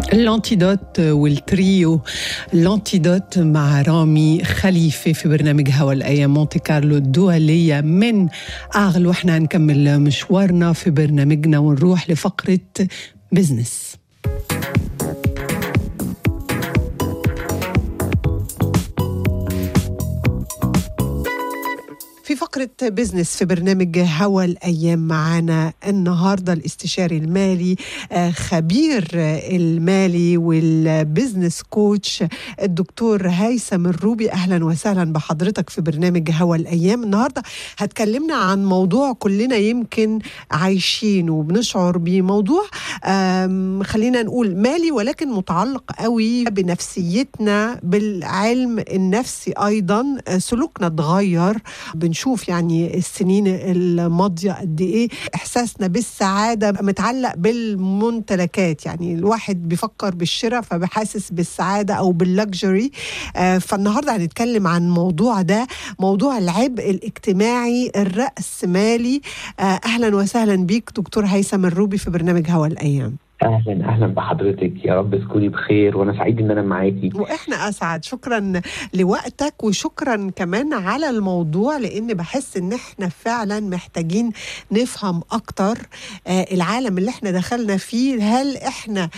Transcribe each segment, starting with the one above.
الانتيدوت والتريو الانتيدوت مع رامي خليفة في برنامج هوا الأيام مونتي كارلو الدولية من أغل وإحنا هنكمل مشوارنا في برنامجنا ونروح لفقرة بزنس في فقرة بزنس في برنامج هوا الأيام معانا النهاردة الاستشاري المالي خبير المالي والبزنس كوتش الدكتور هيثم الروبي أهلا وسهلا بحضرتك في برنامج هوا الأيام النهاردة هتكلمنا عن موضوع كلنا يمكن عايشين وبنشعر بيه موضوع خلينا نقول مالي ولكن متعلق قوي بنفسيتنا بالعلم النفسي أيضا سلوكنا اتغير بنشوف يعني السنين الماضيه قد ايه احساسنا بالسعاده متعلق بالممتلكات يعني الواحد بيفكر بالشراء فبحاسس بالسعاده او باللكجري آه فالنهارده هنتكلم عن الموضوع ده موضوع العبء الاجتماعي الرأسمالي آه اهلا وسهلا بيك دكتور هيثم الروبي في برنامج هوا الايام اهلا اهلا بحضرتك يا رب تكوني بخير وانا سعيد ان انا معاكي واحنا اسعد شكرا لوقتك وشكرا كمان على الموضوع لان بحس ان احنا فعلا محتاجين نفهم اكتر آه العالم اللي احنا دخلنا فيه هل احنا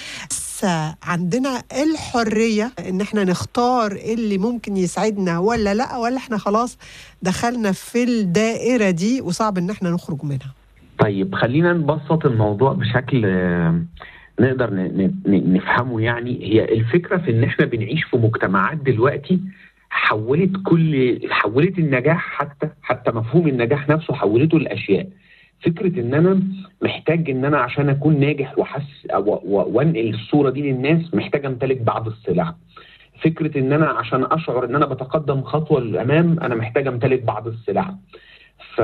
عندنا الحريه ان احنا نختار اللي ممكن يسعدنا ولا لا ولا احنا خلاص دخلنا في الدائره دي وصعب ان احنا نخرج منها طيب خلينا نبسط الموضوع بشكل نقدر نفهمه يعني هي الفكره في ان احنا بنعيش في مجتمعات دلوقتي حولت كل حولت النجاح حتى حتى مفهوم النجاح نفسه حولته لاشياء فكره ان انا محتاج ان انا عشان اكون ناجح واحس وانقل الصوره دي للناس محتاج امتلك بعض السلع فكره ان انا عشان اشعر ان انا بتقدم خطوه للامام انا محتاج امتلك بعض السلع ف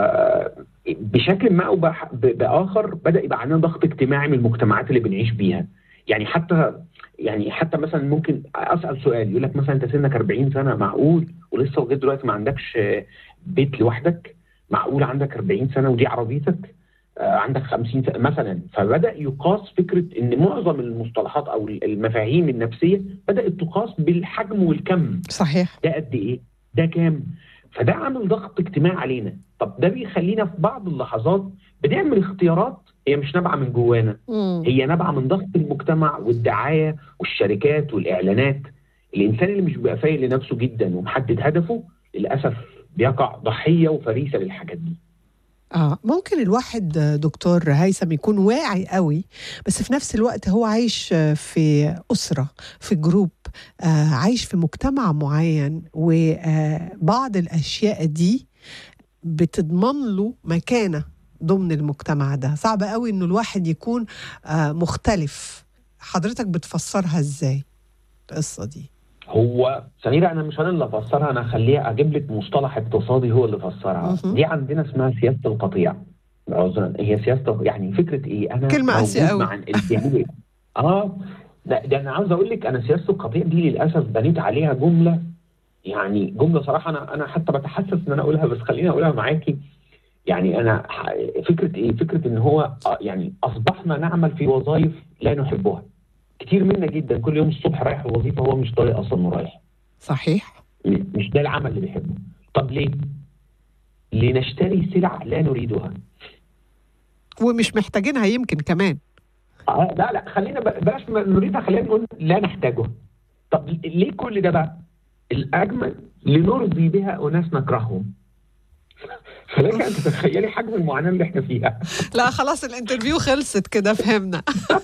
بشكل ما او باخر بدا يبقى عندنا ضغط اجتماعي من المجتمعات اللي بنعيش بيها يعني حتى يعني حتى مثلا ممكن اسال سؤال يقول لك مثلا انت سنك 40 سنه معقول ولسه لغايه دلوقتي ما عندكش بيت لوحدك معقول عندك 40 سنه ودي عربيتك عندك 50 سنه مثلا فبدا يقاس فكره ان معظم المصطلحات او المفاهيم النفسيه بدات تقاس بالحجم والكم صحيح ده قد ايه ده كام فده عامل ضغط اجتماعي علينا طب ده بيخلينا في بعض اللحظات بنعمل اختيارات هي مش نابعه من جوانا مم. هي نابعه من ضغط المجتمع والدعايه والشركات والاعلانات الانسان اللي مش بيبقى فايق لنفسه جدا ومحدد هدفه للاسف بيقع ضحيه وفريسه للحاجات دي اه ممكن الواحد دكتور هيثم يكون واعي قوي بس في نفس الوقت هو عايش في اسره في جروب آه عايش في مجتمع معين وبعض الاشياء دي بتضمن له مكانه ضمن المجتمع ده صعب قوي انه الواحد يكون آه مختلف حضرتك بتفسرها ازاي القصه دي هو سميرة أنا مش أنا اللي أفسرها أنا أخليها أجيب لك مصطلح اقتصادي هو اللي فسرها دي عندنا اسمها سياسة القطيع عذرا هي سياسة يعني فكرة إيه أنا كلمة قاسية قوي مع اللي آه ده, ده أنا عاوز أقول لك أنا سياسة القطيع دي للأسف بنيت عليها جملة يعني جملة صراحة أنا أنا حتى بتحسس إن أنا أقولها بس خليني أقولها معاكي يعني أنا فكرة إيه؟ فكرة إن هو يعني أصبحنا نعمل في وظائف لا نحبها كتير منا جدا كل يوم الصبح رايح الوظيفه هو مش طايق اصلا انه رايح صحيح مش ده العمل اللي بيحبه طب ليه؟ لنشتري سلع لا نريدها ومش محتاجينها يمكن كمان آه لا لا خلينا بلاش نريدها خلينا نقول لا نحتاجها طب ليه كل ده بقى؟ الاجمل لنرضي بها اناس نكرههم فلك ان تتخيلي حجم المعاناه اللي احنا فيها لا خلاص الانترفيو خلصت كده فهمنا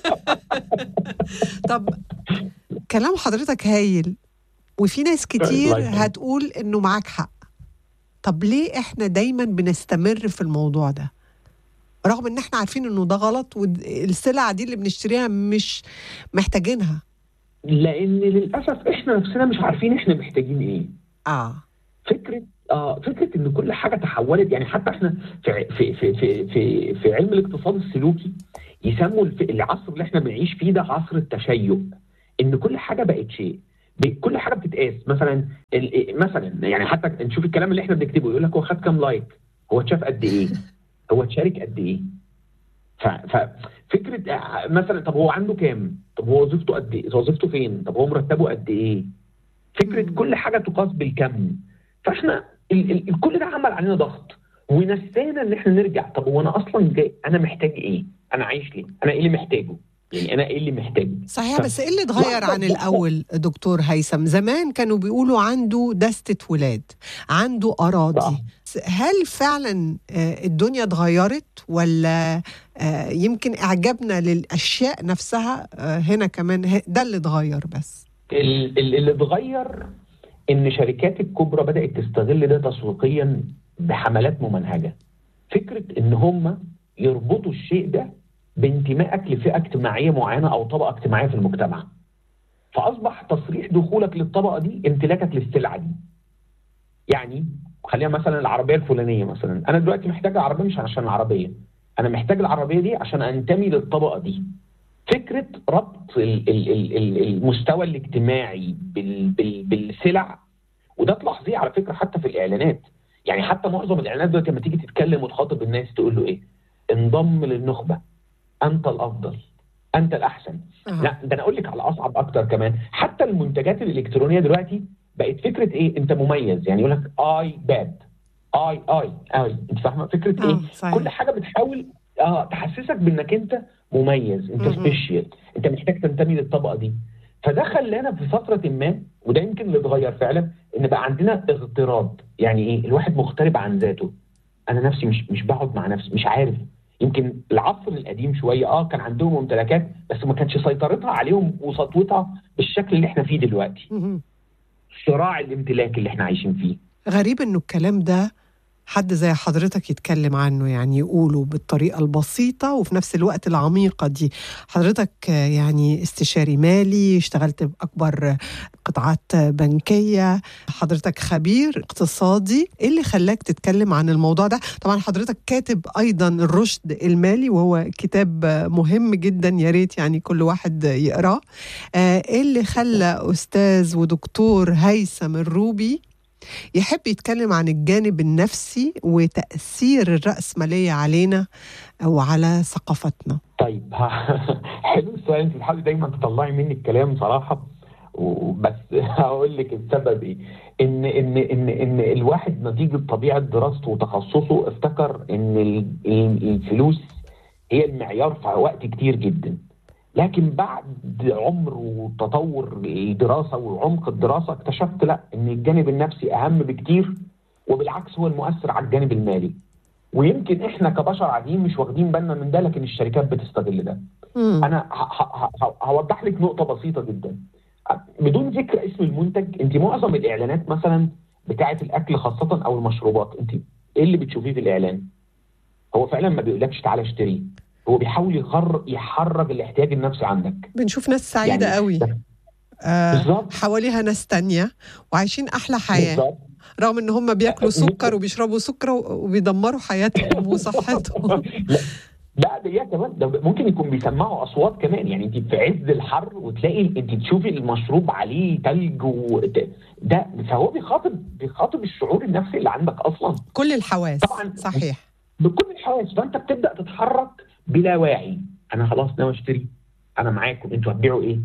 طب كلام حضرتك هايل وفي ناس كتير هتقول انه معاك حق طب ليه احنا دايما بنستمر في الموضوع ده رغم ان احنا عارفين انه ده غلط والسلع دي اللي بنشتريها مش محتاجينها لان للاسف احنا نفسنا مش عارفين احنا محتاجين ايه اه فكره اه فكره ان كل حاجه تحولت يعني حتى احنا في في في في في, في علم الاقتصاد السلوكي يسموا العصر اللي احنا بنعيش فيه ده عصر التشيع ان كل حاجه بقت شيء كل حاجه بتتقاس مثلا مثلا يعني حتى نشوف الكلام اللي احنا بنكتبه يقول لك هو خد كام لايك هو اتشاف قد ايه هو اتشارك قد ايه ففكره مثلا طب هو عنده كام طب طب هو وظيفته قد ايه وظيفته فين طب هو مرتبه قد ايه فكره مم. كل حاجه تقاس بالكم فاحنا ال ال ال- كل ده عمل علينا ضغط ونسينا ان احنا نرجع طب هو انا اصلا جاي انا محتاج ايه انا عايش ليه انا ايه اللي محتاجه يعني انا ايه اللي محتاجه صحيح ف- بس ايه اللي اتغير واحدة عن بواحدة. الاول دكتور هيثم زمان كانوا بيقولوا عنده دستة ولاد عنده اراضي صح. هل فعلا آه، الدنيا اتغيرت ولا آه، يمكن اعجابنا للاشياء نفسها آه، هنا كمان ه- ده اللي اتغير بس ال- ال- اللي اتغير ان شركات الكبرى بدات تستغل ده تسويقيا بحملات ممنهجه فكره ان هم يربطوا الشيء ده بانتمائك لفئه اجتماعيه معينه او طبقه اجتماعيه في المجتمع فاصبح تصريح دخولك للطبقه دي امتلاكك للسلعه دي يعني خلينا مثلا العربيه الفلانيه مثلا انا دلوقتي محتاج العربيه مش عشان العربيه انا محتاج العربيه دي عشان انتمي للطبقه دي فكره ربط ال- ال- ال- ال- المستوى الاجتماعي بال- بال- بالسلع وده تلاحظيه على فكره حتى في الاعلانات يعني حتى معظم الاعلانات دلوقتي لما تيجي تتكلم وتخاطب الناس تقول له ايه انضم للنخبه انت الافضل انت الاحسن آه. لا ده انا اقول لك على اصعب اكتر كمان حتى المنتجات الالكترونيه دلوقتي بقت فكره ايه انت مميز يعني يقول لك اي باد اي اي اي انت فاهمه فكره آه، ايه صحيح. كل حاجه بتحاول اه تحسسك بانك انت مميز انت مهم. سبيشال انت محتاج تنتمي للطبقه دي فده خلانا في فتره ما وده يمكن اللي اتغير فعلا ان بقى عندنا اغتراب يعني ايه الواحد مغترب عن ذاته انا نفسي مش مش بقعد مع نفسي مش عارف يمكن العصر القديم شويه اه كان عندهم ممتلكات بس ما كانش سيطرتها عليهم وسطوتها بالشكل اللي احنا فيه دلوقتي مهم. صراع الامتلاك اللي احنا عايشين فيه غريب انه الكلام ده حد زي حضرتك يتكلم عنه يعني يقوله بالطريقة البسيطة وفي نفس الوقت العميقة دي حضرتك آه، يعني استشاري مالي اشتغلت بأكبر قطاعات بنكية حضرتك خبير اقتصادي ايه اللي خلاك تتكلم عن الموضوع ده طبعا حضرتك كاتب أيضا الرشد المالي وهو كتاب آه، مهم جدا يا ريت يعني كل واحد يقراه آه، ايه اللي خلى أستاذ ودكتور هيثم الروبي يحب يتكلم عن الجانب النفسي وتأثير الرأسمالية علينا أو على ثقافتنا طيب حلو السؤال انت بتحاولي دايما تطلعي مني الكلام صراحه وبس هقول لك السبب ايه ان ان ان ان الواحد نتيجه طبيعه دراسته وتخصصه افتكر ان ال- ال- الفلوس هي المعيار في وقت كتير جدا لكن بعد عمر وتطور الدراسه وعمق الدراسه اكتشفت لا ان الجانب النفسي اهم بكتير وبالعكس هو المؤثر على الجانب المالي ويمكن احنا كبشر عاديين مش واخدين بالنا من ده لكن الشركات بتستغل ده مم. انا ه- ه- ه- هوضح لك نقطه بسيطه جدا بدون ذكر اسم المنتج انت معظم الاعلانات مثلا بتاعه الاكل خاصه او المشروبات انت ايه اللي بتشوفيه في الاعلان هو فعلا ما بيقولكش تعالى اشتري هو بيحاول يخر يحرج الاحتياج النفسي عندك بنشوف ناس سعيدة يعني قوي ده- آه بالظبط حواليها ناس تانية وعايشين أحلى حياة بالظبط رغم إن هم بياكلوا سكر وبيشربوا سكر وبيدمروا حياتهم وصحتهم لا لا ده يا كمان ده ممكن يكون بيسمعوا اصوات كمان يعني انت في عز الحر وتلاقي انت تشوفي المشروب عليه تلج و... ده فهو بيخاطب بيخاطب الشعور النفسي اللي عندك اصلا كل الحواس طبعاً. صحيح بكل الحواس فانت بتبدا تتحرك بلا واعي انا خلاص ناوي اشتري انا معاكم انتوا هتبيعوا ايه؟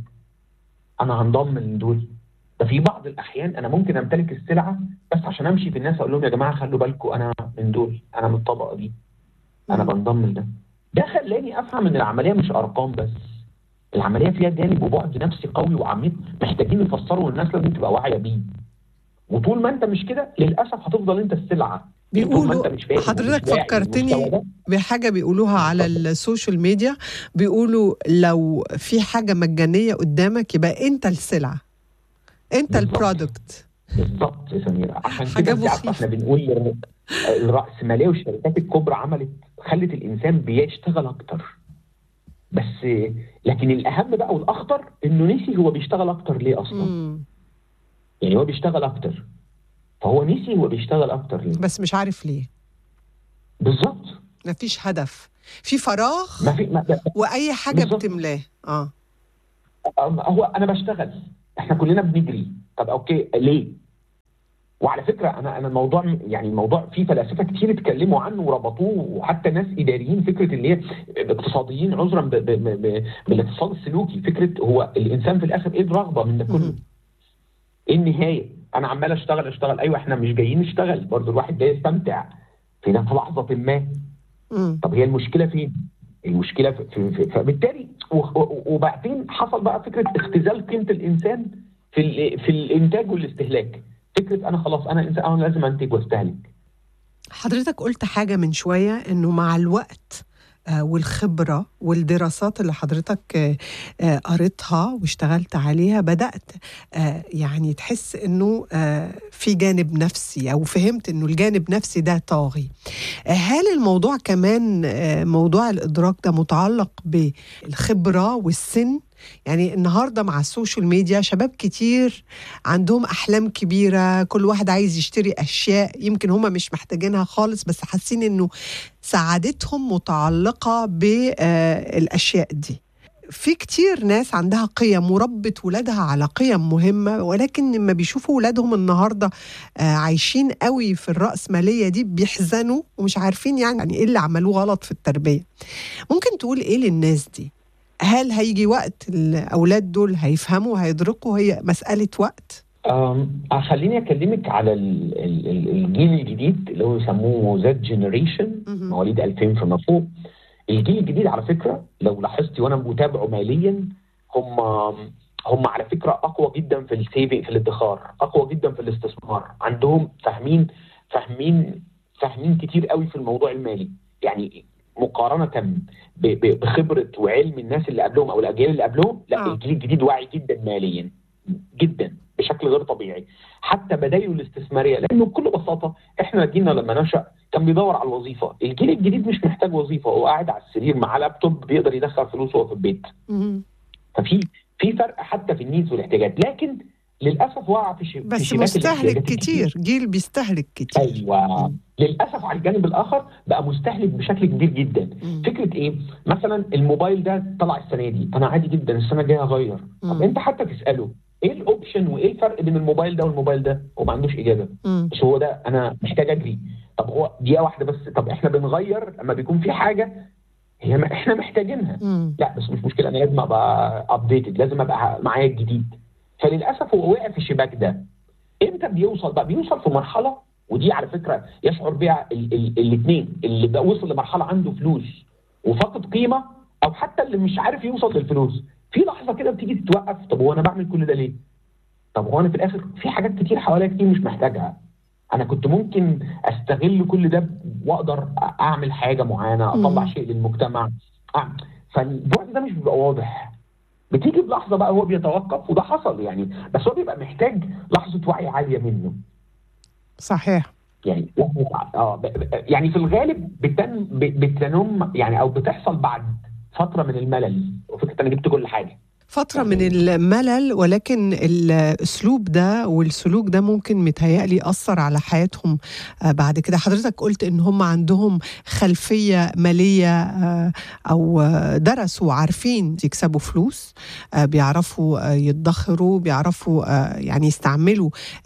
انا هنضم لدول ده في بعض الاحيان انا ممكن امتلك السلعه بس عشان امشي في الناس اقول لهم يا جماعه خلوا بالكم انا من دول انا من الطبقه دي انا مم. بنضم لده ده خلاني افهم ان العمليه مش ارقام بس العمليه فيها جانب وبعد نفسي قوي وعميق محتاجين نفسره والناس لازم تبقى واعيه بيه وطول ما انت مش كده للاسف هتفضل انت السلعه طول ما بيقولوا انت مش فاهم حضرتك ومش واعي فكرتني بالمستوى ده، بحاجة بيقولوها على السوشيال ميديا بيقولوا لو في حاجة مجانية قدامك يبقى أنت السلعة أنت بالظبط. البرودكت بالظبط يا سميرة عشان حاجة كده انت عارفة مخيفة. احنا بنقول الر- الرأسمالية والشركات الكبرى عملت خلت الإنسان بيشتغل أكتر بس لكن الأهم بقى والأخطر إنه نسي هو بيشتغل أكتر ليه أصلا مم. يعني هو بيشتغل أكتر فهو نسي هو بيشتغل أكتر ليه بس مش عارف ليه بالظبط مفيش هدف في فراغ ما في ما وأي حاجة بالظبط. بتملاه اه هو أنا بشتغل احنا كلنا بنجري طب أوكي ليه وعلى فكره انا انا الموضوع يعني الموضوع في فلاسفه كتير اتكلموا عنه وربطوه وحتى ناس اداريين فكره اللي هي اقتصاديين عذرا بالاقتصاد السلوكي فكره هو الانسان في الاخر ايه الرغبه من ده كله؟ ايه النهايه؟ انا عمال اشتغل اشتغل ايوه احنا مش جايين نشتغل برضه الواحد جاي يستمتع في في لحظه ما طب هي المشكله فين؟ المشكله في, في, في فبالتالي وبعدين حصل بقى فكره اختزال قيمه الانسان في في الانتاج والاستهلاك فكره انا خلاص انا انسان انا لازم انتج واستهلك حضرتك قلت حاجه من شويه انه مع الوقت والخبرة والدراسات اللي حضرتك قريتها واشتغلت عليها بدأت يعني تحس انه في جانب نفسي او فهمت انه الجانب النفسي ده طاغي هل الموضوع كمان موضوع الادراك ده متعلق بالخبرة والسن يعني النهارده مع السوشيال ميديا شباب كتير عندهم احلام كبيره كل واحد عايز يشتري اشياء يمكن هم مش محتاجينها خالص بس حاسين انه سعادتهم متعلقه بالاشياء دي في كتير ناس عندها قيم وربت ولادها على قيم مهمة ولكن لما بيشوفوا ولادهم النهاردة عايشين قوي في الرأسمالية دي بيحزنوا ومش عارفين يعني ايه اللي عملوه غلط في التربية ممكن تقول ايه للناس دي هل هيجي وقت الاولاد دول هيفهموا هيدركوا هي مساله وقت خليني اكلمك على الجيل الجديد اللي هو يسموه زد جنريشن مواليد 2000 فما فوق الجيل الجديد على فكره لو لاحظتي وانا متابعه ماليا هم هم على فكره اقوى جدا في السيفنج في الادخار اقوى جدا في الاستثمار عندهم فاهمين فاهمين فاهمين كتير قوي في الموضوع المالي يعني مقارنه بخبره وعلم الناس اللي قبلهم او الاجيال اللي قبلهم لا آه. الجيل الجديد واعي جدا ماليا جدا بشكل غير طبيعي حتى بدايله الاستثماريه لانه بكل بساطه احنا جيلنا لما نشا كان بيدور على الوظيفه الجيل الجديد مش محتاج وظيفه هو قاعد على السرير مع لابتوب بيقدر يدخل فلوسه وهو في البيت ففي في فرق حتى في النيدز والاحتياجات لكن للاسف وقع في, بس في شباك مستهلك كتير جيل بيستهلك كتير ايوه مم. للاسف على الجانب الاخر بقى مستهلك بشكل كبير جدا مم. فكره ايه مثلا الموبايل ده طلع السنه دي انا عادي جدا السنه الجايه هغير طب انت حتى تساله ايه الاوبشن وايه الفرق بين الموبايل ده والموبايل ده هو ما عندوش اجابه مم. بس هو ده انا محتاج اجري طب هو دقيقه واحده بس طب احنا بنغير لما بيكون في حاجه هي ما احنا محتاجينها مم. لا بس مش مشكله انا لازم ابقى ابديتد لازم ابقى معايا الجديد فللاسف هو وقع في الشباك ده امتى بيوصل بقى بيوصل في مرحله ودي على فكره يشعر بها الاثنين اللي بقى وصل لمرحله عنده فلوس وفقد قيمه او حتى اللي مش عارف يوصل للفلوس في لحظه كده بتيجي تتوقف طب هو انا بعمل كل ده ليه؟ طب هو انا في الاخر في حاجات كتير حواليا كتير مش محتاجها انا كنت ممكن استغل كل ده واقدر اعمل حاجه معينه اطلع شيء للمجتمع فالبعد ده مش بيبقى واضح بتيجي بلحظه بقى هو بيتوقف وده حصل يعني بس هو بيبقى محتاج لحظه وعي عاليه منه صحيح يعني اه يعني في الغالب بتن بتنم يعني او بتحصل بعد فتره من الملل وفكره انا جبت كل حاجه فترة من الملل ولكن الأسلوب ده والسلوك ده ممكن متهيألي أثر على حياتهم بعد كده حضرتك قلت إن هم عندهم خلفية مالية أو درسوا عارفين يكسبوا فلوس بيعرفوا يدخروا بيعرفوا يعني يستعملوا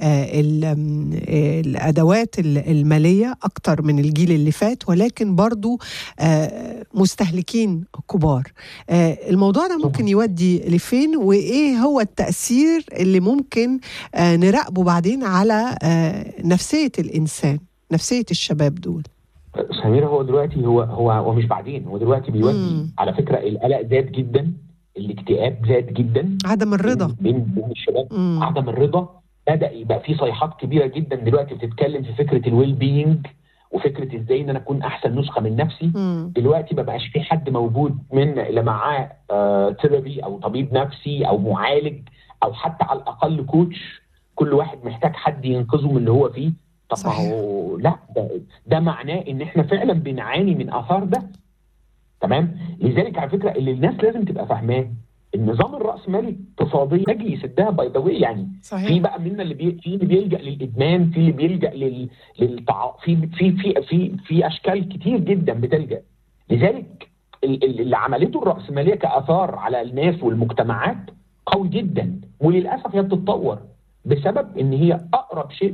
الأدوات المالية أكتر من الجيل اللي فات ولكن برضو مستهلكين كبار الموضوع ده ممكن يودي لفين وايه هو التاثير اللي ممكن آه نراقبه بعدين على آه نفسيه الانسان نفسيه الشباب دول سميرة هو دلوقتي هو هو هو مش بعدين هو دلوقتي بيودي مم. على فكره القلق زاد جدا الاكتئاب زاد جدا عدم الرضا بين بين الشباب مم. عدم الرضا بدا يبقى في صيحات كبيره جدا دلوقتي بتتكلم في فكره الويل بينج وفكره ازاي ان انا اكون احسن نسخه من نفسي مم. دلوقتي ما بقاش في حد موجود من اللي معاه آه ثيرابي او طبيب نفسي او معالج او حتى على الاقل كوتش كل واحد محتاج حد ينقذه من اللي هو فيه طب ما هو لا ده, ده معناه ان احنا فعلا بنعاني من اثار ده تمام لذلك على فكره اللي الناس لازم تبقى فاهماه النظام الراسمالي اقتصاديا يجي يسدها باي ذا يعني صحيح. في بقى منا اللي بي... في اللي بيلجا للادمان في اللي بيلجا لل... للتع... في في في في في اشكال كتير جدا بتلجا لذلك اللي عملته الراسماليه كاثار على الناس والمجتمعات قوي جدا وللاسف هي بتتطور بسبب ان هي اقرب شيء